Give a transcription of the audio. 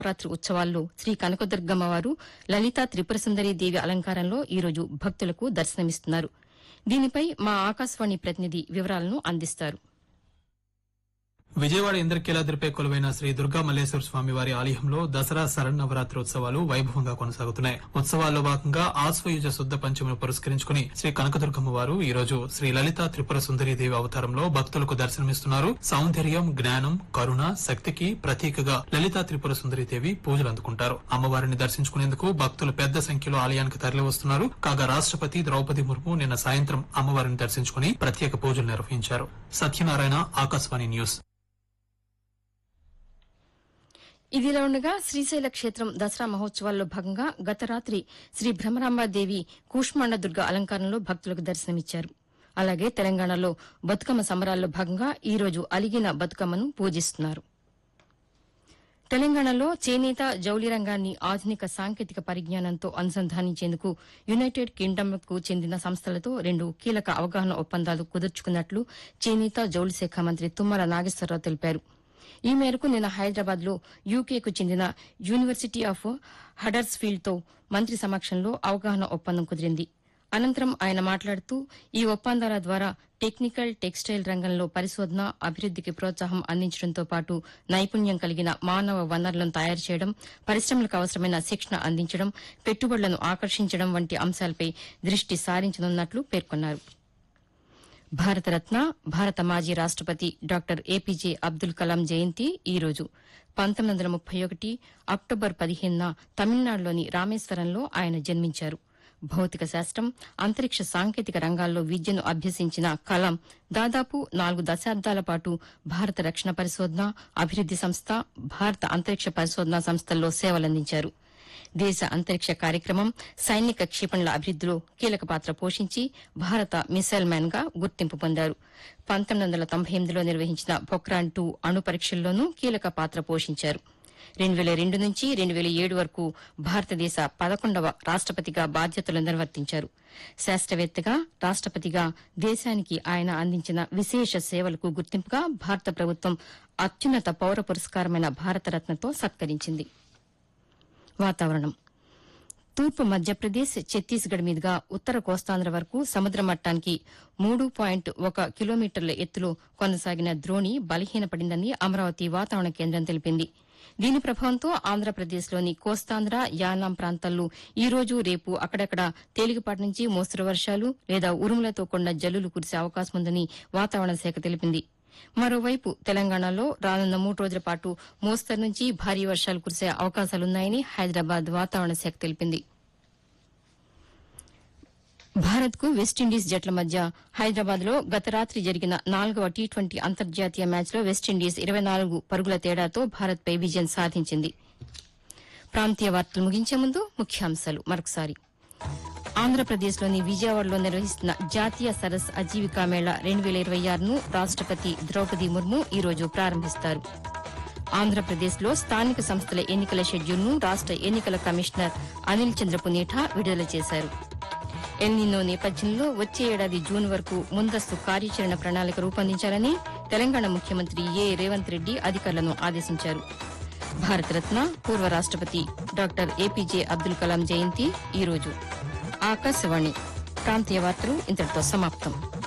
నవరాత్రి ఉత్సవాల్లో శ్రీ కనకదుర్గమ్మ వారు లలితా త్రిపుర సుందరి దేవి అలంకారంలో ఈరోజు భక్తులకు దర్శనమిస్తున్నారు దీనిపై మా ఆకాశవాణి ప్రతినిధి వివరాలను అందిస్తారు విజయవాడ ఇంద్రకీలాద్రిపై కొలువైన శ్రీ దుర్గా మల్లేశ్వర స్వామి వారి ఆలయంలో దసరా శరన్నవరాత్రి ఉత్సవాలు వైభవంగా కొనసాగుతున్నాయి ఉత్సవాల్లో భాగంగా ఆశ్వయుజ శుద్ధ పంచమిని పురస్కరించుకుని శ్రీ కనకదుర్గమ్మ వారు ఈ రోజు శ్రీ లలిత త్రిపుర సుందరి దేవి అవతారంలో భక్తులకు దర్శనమిస్తున్నారు సౌందర్యం జ్ఞానం కరుణ శక్తికి ప్రతీకగా లలిత త్రిపుర సుందరి దేవి పూజలు అందుకుంటారు అమ్మవారిని దర్శించుకునేందుకు భక్తులు పెద్ద సంఖ్యలో ఆలయానికి తరలి వస్తున్నారు కాగా రాష్ట్రపతి ద్రౌపది ముర్ము నిన్న సాయంత్రం అమ్మవారిని దర్శించుకుని ప్రత్యేక పూజలు నిర్వహించారు సత్యనారాయణ ఆకాశవాణి న్యూస్ ఇదిలా ఉండగా శ్రీశైల క్షేత్రం దసరా మహోత్సవాల్లో భాగంగా గత రాత్రి శ్రీ భ్రమరాంబాదేవి కూష్మాండ దుర్గ అలంకారంలో భక్తులకు దర్శనమిచ్చారు అలాగే తెలంగాణలో బతుకమ్మ సంబరాల్లో భాగంగా ఈ రోజు అలిగిన బతుకమ్మను పూజిస్తున్నారు తెలంగాణలో చేనేత జౌళి రంగాన్ని ఆధునిక సాంకేతిక పరిజ్ఞానంతో అనుసంధానించేందుకు యునైటెడ్ కింగ్డమ్కు చెందిన సంస్థలతో రెండు కీలక అవగాహన ఒప్పందాలు కుదుర్చుకున్నట్లు చేనేత జౌళి శాఖ మంత్రి తుమ్మల నాగేశ్వరరావు తెలిపారు ఈ మేరకు నిన్న హైదరాబాద్ లో యూకేకు చెందిన యూనివర్సిటీ ఆఫ్ హడర్స్ఫీల్డ్ తో మంత్రి సమక్షంలో అవగాహన ఒప్పందం కుదిరింది అనంతరం ఆయన మాట్లాడుతూ ఈ ఒప్పందాల ద్వారా టెక్నికల్ టెక్స్టైల్ రంగంలో పరిశోధన అభివృద్దికి ప్రోత్సాహం అందించడంతో పాటు నైపుణ్యం కలిగిన మానవ వనరులను తయారు చేయడం పరిశ్రమలకు అవసరమైన శిక్షణ అందించడం పెట్టుబడులను ఆకర్షించడం వంటి అంశాలపై దృష్టి సారించనున్నట్లు పేర్కొన్నారు భారతరత్న భారత మాజీ రాష్టపతి డాక్టర్ ఏపీజే అబ్దుల్ కలాం జయంతి ఈ రోజు పంతొమ్మిది వందల ముప్పై ఒకటి అక్టోబర్ పదిహేనున తమిళనాడులోని రామేశ్వరంలో ఆయన జన్మించారు భౌతిక శాస్త్రం అంతరిక్ష సాంకేతిక రంగాల్లో విద్యను అభ్యసించిన కలాం దాదాపు నాలుగు దశాబ్దాల పాటు భారత రక్షణ పరిశోధన అభివృద్ది సంస్థ భారత అంతరిక్ష పరిశోధన సంస్థల్లో సేవలందించారు దేశ అంతరిక్ష కార్యక్రమం సైనిక క్షిపణుల అభివృద్దిలో కీలక పాత్ర పోషించి భారత మిసైల్ మ్యాన్ గా గుర్తింపు పొందారు పంతొమ్మిది వందల తొంభై ఎనిమిదిలో నిర్వహించిన పొక్రాన్ టూ అణు పరీక్షల్లోనూ కీలక పాత్ర పోషించారు రెండు వేల రెండు నుంచి రెండు వేల ఏడు వరకు భారతదేశ పదకొండవ రాష్టపతిగా బాధ్యతలు నిర్వర్తించారు శాస్త్రవేత్తగా రాష్టపతిగా దేశానికి ఆయన అందించిన విశేష సేవలకు గుర్తింపుగా భారత ప్రభుత్వం అత్యున్నత పౌర పురస్కారమైన భారతరత్నతో సత్కరించింది వాతావరణం తూర్పు మధ్యప్రదేశ్ ఛత్తీస్గఢ్ మీదుగా ఉత్తర కోస్తాంధ్ర వరకు సముద్ర మట్టానికి మూడు పాయింట్ ఒక కిలోమీటర్ల ఎత్తులో కొనసాగిన ద్రోణి బలహీనపడిందని అమరావతి వాతావరణ కేంద్రం తెలిపింది దీని ప్రభావంతో ఆంధ్రప్రదేశ్లోని కోస్తాంధ్ర యానాం ప్రాంతాల్లో ఈ రోజు రేపు అక్కడక్కడ తేలికపాటి నుంచి మోస్తరు వర్షాలు లేదా ఉరుములతో కూడిన జల్లులు కురిసే అవకాశం ఉందని వాతావరణ శాఖ తెలిపింది మరోవైపు తెలంగాణలో రానున్న మూడు రోజుల పాటు మోస్తరు నుంచి భారీ వర్షాలు కురిసే అవకాశాలున్నాయని హైదరాబాద్ వాతావరణ శాఖ తెలిపింది భారత్ కు వెస్టిండీస్ జట్ల మధ్య హైదరాబాద్ లో గత రాత్రి జరిగిన నాలుగవ టీ ట్వంటీ అంతర్జాతీయ మ్యాచ్లో వెస్టిండీస్ ఇరవై నాలుగు పరుగుల తేడాతో భారత్పై విజయం సాధించింది ప్రాంతీయ వార్తలు ముగించే ముందు ముఖ్యాంశాలు మరొకసారి ఆంధ్రప్రదేశ్లోని విజయవాడలో నిర్వహిస్తున్న జాతీయ సరస్ అజీవికా మేళా రెండు వేల ఇరవై ఆరును రాష్టపతి ద్రౌపది ముర్ము ఈ రోజు ప్రారంభిస్తారు ఆంధ్రప్రదేశ్లో స్థానిక సంస్థల ఎన్నికల షెడ్యూల్ను రాష్ట ఎన్నికల కమిషనర్ అనిల్ చంద్ర పునేఠా విడుదల చేశారు ఎల్నినో నేపథ్యంలో వచ్చే ఏడాది జూన్ వరకు ముందస్తు కార్యాచరణ ప్రణాళిక రూపొందించాలని తెలంగాణ ముఖ్యమంత్రి ఏ రేవంత్ రెడ్డి అధికారులను ఆదేశించారు భారతరత్న పూర్వ రాష్టపతి డాక్టర్ ఏపీజే అబ్దుల్ కలాం జయంతి ఈ రోజు ఆకాశవాణి ప్రాంతీయ వార్తలు ఇంతటితో సమాప్తం